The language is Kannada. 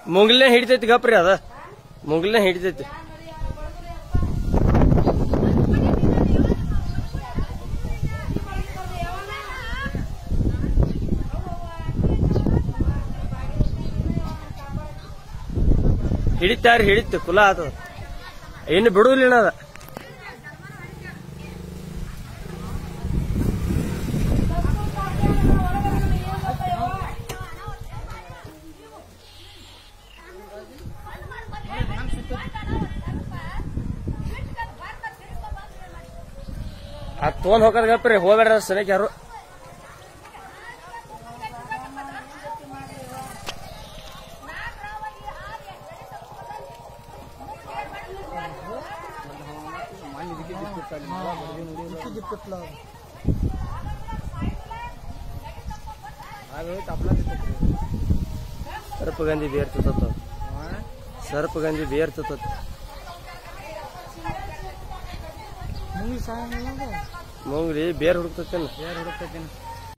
ಮುಂಗ್ಲೇ ಹಿಡಿತೈತಿ ಗಪ್ರಿ ಅದ ಮುಂಗ್ಲೇ ಹಿಡಿತೈತಿ ಹಿಡಿತಾರ ಹಿಡಿತು ಕುಲ ಆತದ ಇನ್ನು ಬಿಡುದಿಲ್ಲ ಅದ ಅದ್ ತೊಗೊಂಡ್ ಹೋಗೋದ್ ಗಪ್ರಿ ಹೋಗ್ಬೇಡ್ರ ಸರಿಯಾಗಿ ಯಾರು ಸರ್ಪಗಂಜಿ ಬೇರ್ತದ ಸರ್ಪಗಂಜಿ ಬೇರ್ತದ ಮುಂಗಿ ಸಾಯಂಗಿಲ್ಲ ಮುಂಗ್ರಿ ಬೇರ್ ಹುಡುಕ್ತೇನ ಯಾರು ಹುಡುಕ್ತೈತೇನು